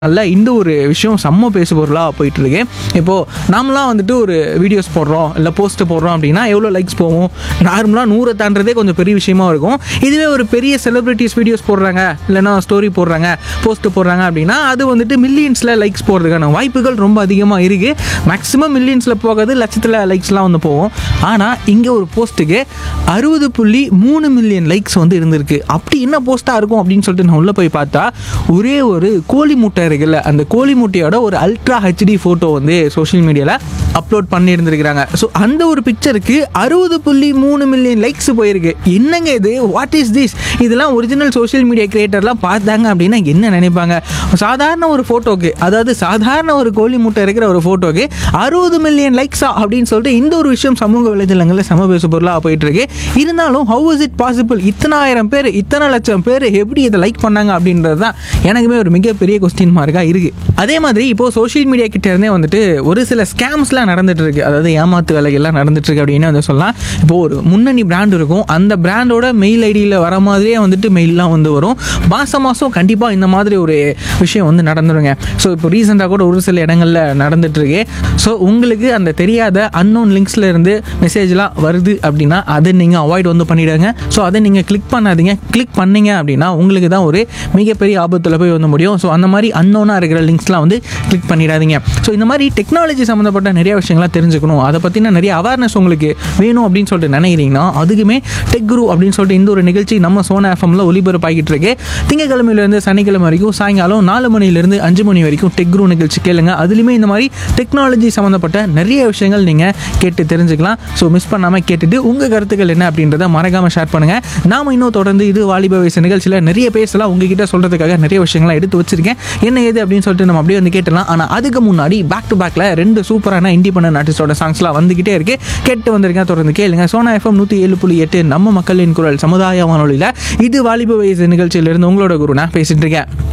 நல்ல இந்த ஒரு விஷயம் செம்ம பேசு பொருளாக போயிட்டு இருக்கு இப்போது நாமலாம் வந்துட்டு ஒரு வீடியோஸ் போடுறோம் இல்லை போஸ்ட் போடுறோம் அப்படின்னா எவ்வளோ லைக்ஸ் போகும் நார்மலாக நூறை தாண்டதே கொஞ்சம் பெரிய விஷயமா இருக்கும் இதுவே ஒரு பெரிய செலிபிரிட்டிஸ் வீடியோஸ் போடுறாங்க இல்லைன்னா ஸ்டோரி போடுறாங்க போஸ்ட் போடுறாங்க அப்படின்னா அது வந்துட்டு மில்லியன்ஸில் லைக்ஸ் போகிறதுக்கான வாய்ப்புகள் ரொம்ப அதிகமாக இருக்குது மேக்ஸிமம் மில்லியன்ஸில் போகாது லட்சத்தில் லைக்ஸ்லாம் வந்து போகும் ஆனால் இங்கே ஒரு போஸ்ட்டுக்கு அறுபது புள்ளி மூணு மில்லியன் லைக்ஸ் வந்து இருந்திருக்கு அப்படி என்ன போஸ்ட்டாக இருக்கும் அப்படின்னு சொல்லிட்டு நான் உள்ளே போய் பார்த்தா ஒரே ஒரு கோழி முட்டை இருக்குல்ல அந்த கோழி முட்டையோட ஒரு அல்ட்ரா ஹெச்டி ஃபோட்டோ வந்து சோஷியல் மீடியாவில் அப்லோட் பண்ணி இருந்திருக்கிறாங்க ஸோ அந்த ஒரு பிக்சருக்கு அறுபது புள்ளி மூணு மில்லியன் லைக்ஸ் போயிருக்கு என்னங்க இது வாட் இஸ் திஸ் இதெல்லாம் ஒரிஜினல் சோஷியல் மீடியா கிரியேட்டர்லாம் பார்த்தாங்க அப்படின்னா என்ன நினைப்பாங்க சாதாரண ஒரு ஃபோட்டோக்கு அதாவது சாதாரண ஒரு கோழி முட்டை இருக்கிற ஒரு ஃபோட்டோக்கு அறுபது மில்லியன் லைக்ஸா அப்படின்னு சொல்லிட்டு இந்த ஒரு விஷயம் சமூக வலைதளங்களில் சம பேசு பொருளாக போயிட்டு இருக்கு இருந்தாலும் ஹவு இஸ் இட் பாசிபிள் இத்தனாயிரம் பேர் இத்தனை லட்சம் பேர் எப்படி இதை லைக் பண்ணாங்க அப்படின்றது தான் எனக்குமே ஒரு மிகப்பெரிய கொஸ்டின் மார்க்காக இருக்கு அதே மாதிரி இப்போ சோஷியல் மீடியா கிட்ட இருந்தே வந்துட்டு ஒரு சில ஸ்கேம்ஸ்லாம் நடந்துட்டு இருக்கு அதாவது ஏமாத்து வேலைகள்லாம் நடந்துட்டு இருக்கு அப்படின்னு வந்து சொல்லலாம் இப்போ ஒரு முன்னணி பிராண்ட் இருக்கும் அந்த பிராண்டோட மெயில் ஐடியில் வர மாதிரியே வந்துட்டு மெயில்லாம் வந்து வரும் மாதம் மாதம் கண்டிப்பாக இந்த மாதிரி ஒரு விஷயம் வந்து நடந்துருங்க ஸோ இப்போ ரீசெண்டாக கூட ஒரு சில இடங்களில் நடந்துட்டு இருக்கு ஸோ உங்களுக்கு அந்த தெரியாத அன்னோன் லிங்க்ஸ்ல இருந்து மெசேஜ்லாம் வருது அப்படின்னா அதை நீங்கள் அவாய்ட் வந்து பண்ணிடுங்க ஸோ அதை நீங்கள் கிளிக் பண்ணாதீங்க கிளிக் பண்ணீங்க அப்படின்னா உங்களுக்கு தான் ஒரு மிகப்பெரிய ஆபத்தில் போய் வந்து முடியும் ஸோ அந்த மாதிரி அன்னோனாக இருக்கிற லிங்க்ஸ்லாம் வந்து கிளிக் பண்ணிடாதீங்க ஸோ இந்த மாதிரி டெக்னாலஜி சம்மந்தப்பட்ட நிறைய விஷயங்கள்லாம் தெரிஞ்சுக்கணும் அதை பற்றின நிறைய அவேர்னஸ் உங்களுக்கு வேணும் அப்படின்னு சொல்லிட்டு நினைக்கிறீங்கன்னா அதுக்குமே டெக் குரு அப்படின்னு சொல்லிட்டு இந்த ஒரு நிகழ்ச்சி நம்ம சோனா எஃப்எம்ல ஒலிபரப்பாகிட்டு இருக்கு திங்கக்கிழமையிலேருந்து சனிக்கிழமை வரைக்கும் சாயங்காலம் நாலு மணிலேருந்து அஞ்சு மணி வரைக்கும் டெக் குரு நிகழ்ச்சி கேளுங்க அதுலேயுமே இந்த மாதிரி டெக்னாலஜி சம்மந்தப்பட்ட நிறைய விஷயங்கள் நீங்கள் கேட்டு தெரிஞ்சுக்கலாம் ஸோ மிஸ் பண்ணாமல் கேட்டுட்டு உங்கள் கருத்துக்கள் என்ன அப்படின்றத மறக்காமல் ஷேர் பண்ணுங்கள் நாம இன்னும் தொடர்ந்து இது வாலிப வயசு நிகழ்ச்சியில் நிறைய பேசலாம் உங்ககிட்ட சொல்கிறதுக்காக நிறைய விஷயங்கள்லாம் எடுத்து வச்சிருக்கேன் என்ன ஏது அப்படின்னு சொல்லிட்டு நம்ம அப்படியே வந்து கேட்டலாம் ஆனால் அதுக்கு முன்னாடி பேக் டு பேக்கில் ரெண்டு சூப்பரான இண்டிபெண்டன்ட் ஆர்டிஸ்டோட சாங்ஸ்லாம் வந்துகிட்டே இருக்கு கேட்டு வந்திருக்கேன் தொடர்ந்து கேளுங்க சோனா எஃப்எம் நூற்றி ஏழு புள்ளி எட்டு நம்ம மக்களின் குரல் சமுதாய வானொலியில் இது வாலிப வயசு நிகழ்ச்சியிலிருந்து உங்களோட குரு நான் பேசிட்டு இருக்கேன்